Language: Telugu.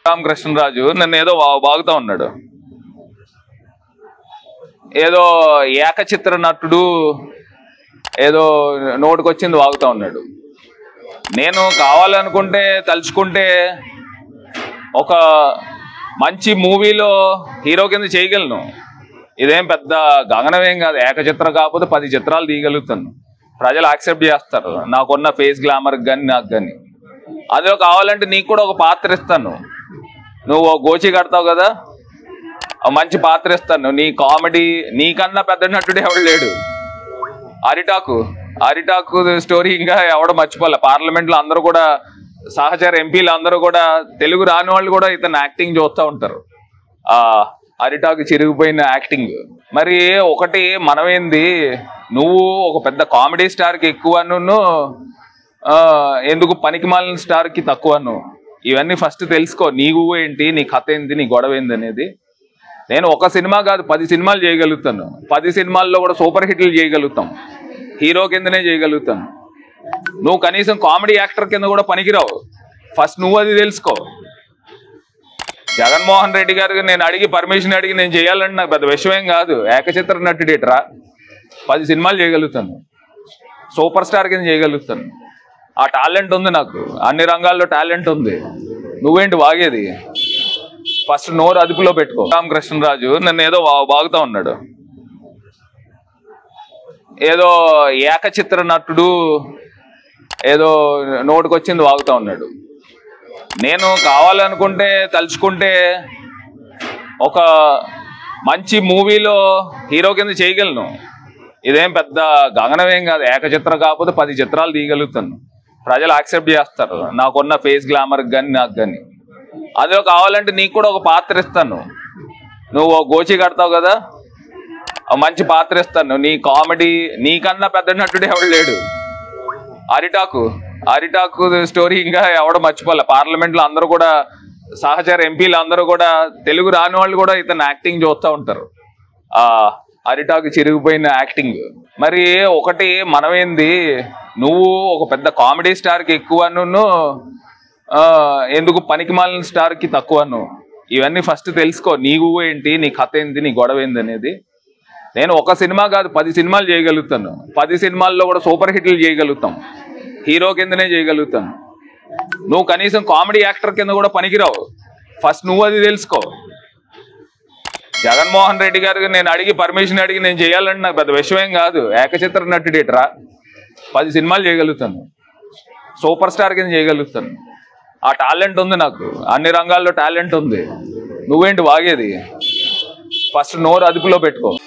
రామకృష్ణరాజు నన్ను ఏదో వా- బాగుతా ఉన్నాడు ఏదో ఏకచిత్ర నటుడు ఏదో నోటికొచ్చింది వాగుతా ఉన్నాడు నేను కావాలనుకుంటే తలుచుకుంటే ఒక మంచి మూవీలో హీరో కింద చేయగలను ఇదేం పెద్ద గగనమేం కాదు ఏకచిత్రం కాకపోతే పది చిత్రాలు తీయగలుగుతాను ప్రజలు యాక్సెప్ట్ చేస్తారు నాకున్న ఫేస్ గ్లామర్ కానీ నాకు కానీ అదే కావాలంటే నీకు కూడా ఒక పాత్ర ఇస్తాను నువ్వు ఓ గోచి కడతావు కదా ఆ మంచి పాత్ర ఇస్తాను నీ కామెడీ నీకన్నా పెద్ద నటుడు ఎవడు లేడు అరిటాకు అరిటాకు స్టోరీ ఇంకా ఎవడ మర్చిపోలే పార్లమెంట్ లో అందరూ కూడా సహచర ఎంపీలు అందరూ కూడా తెలుగు రాని వాళ్ళు కూడా ఇతను యాక్టింగ్ చూస్తూ ఉంటారు ఆ అరిటాకు చిరిగిపోయిన యాక్టింగ్ మరి ఒకటి మనమేంది నువ్వు ఒక పెద్ద కామెడీ స్టార్ కి ఎక్కువ నువ్వు ఎందుకు పనికిమాలిన స్టార్ కి తక్కువను ఇవన్నీ ఫస్ట్ తెలుసుకో నీవు ఏంటి నీ కథ ఏంటి నీ గొడవ ఏంది అనేది నేను ఒక సినిమా కాదు పది సినిమాలు చేయగలుగుతాను పది సినిమాల్లో కూడా సూపర్ హిట్లు చేయగలుగుతాం హీరో కిందనే చేయగలుగుతాను నువ్వు కనీసం కామెడీ యాక్టర్ కింద కూడా పనికిరావు ఫస్ట్ నువ్వు అది తెలుసుకో జగన్మోహన్ రెడ్డి గారికి నేను అడిగి పర్మిషన్ అడిగి నేను చేయాలంటే నాకు పెద్ద విషయం కాదు ఏకచిత్ర నటుడేట్రా పది సినిమాలు చేయగలుగుతాను సూపర్ స్టార్ కింద చేయగలుగుతాను ఆ టాలెంట్ ఉంది నాకు అన్ని రంగాల్లో టాలెంట్ ఉంది నువ్వేంటి వాగేది ఫస్ట్ నోరు అదుపులో పెట్టుకో రామకృష్ణరాజు నన్ను ఏదో వా- వాగుతా ఉన్నాడు ఏదో ఏకచిత్ర నటుడు ఏదో నోటికొచ్చింది వాగుతా ఉన్నాడు నేను కావాలనుకుంటే తలుచుకుంటే ఒక మంచి మూవీలో హీరో కింద చేయగలను ఇదేం పెద్ద గగనమేం కాదు ఏకచిత్రం కాకపోతే పది చిత్రాలు తీయగలుగుతాను ప్రజలు యాక్సెప్ట్ చేస్తారు నాకున్న ఫేస్ గ్లామర్ కానీ నాకు కానీ అదే కావాలంటే నీకు కూడా ఒక పాత్ర ఇస్తాను నువ్వు ఓ గోచి కడతావు కదా ఆ మంచి పాత్ర ఇస్తాను నీ కామెడీ నీకన్నా పెద్ద నటుడు ఎవడు లేడు అరిటాకు అరిటాకు స్టోరీ ఇంకా ఎవడ మర్చిపోలే పార్లమెంట్ లో అందరూ కూడా సహచర ఎంపీలు అందరూ కూడా తెలుగు రాని వాళ్ళు కూడా ఇతను యాక్టింగ్ చూస్తూ ఉంటారు ఆ అరిటాకు చిరిగిపోయిన యాక్టింగ్ మరి ఒకటి మనమేంది నువ్వు ఒక పెద్ద కామెడీ స్టార్ కి ఎక్కువ నువ్వు ఎందుకు పనికిమాలిన స్టార్ కి తక్కువను ఇవన్నీ ఫస్ట్ తెలుసుకో నీవు ఏంటి నీ కథ ఏంటి నీ గొడవ ఏంది అనేది నేను ఒక సినిమా కాదు పది సినిమాలు చేయగలుగుతాను పది సినిమాల్లో కూడా సూపర్ హిట్లు చేయగలుగుతాం హీరో కిందనే చేయగలుగుతాను నువ్వు కనీసం కామెడీ యాక్టర్ కింద కూడా పనికిరావు ఫస్ట్ నువ్వు అది తెలుసుకో జగన్మోహన్ రెడ్డి గారికి నేను అడిగి పర్మిషన్ అడిగి నేను చేయాలంటే నాకు పెద్ద విషయం కాదు ఏకచిత్ర నటుడేట్రా పది సినిమాలు చేయగలుగుతాను సూపర్ స్టార్ కింద చేయగలుగుతాను ఆ టాలెంట్ ఉంది నాకు అన్ని రంగాల్లో టాలెంట్ ఉంది నువ్వేంటి వాగేది ఫస్ట్ నోరు అదుపులో పెట్టుకో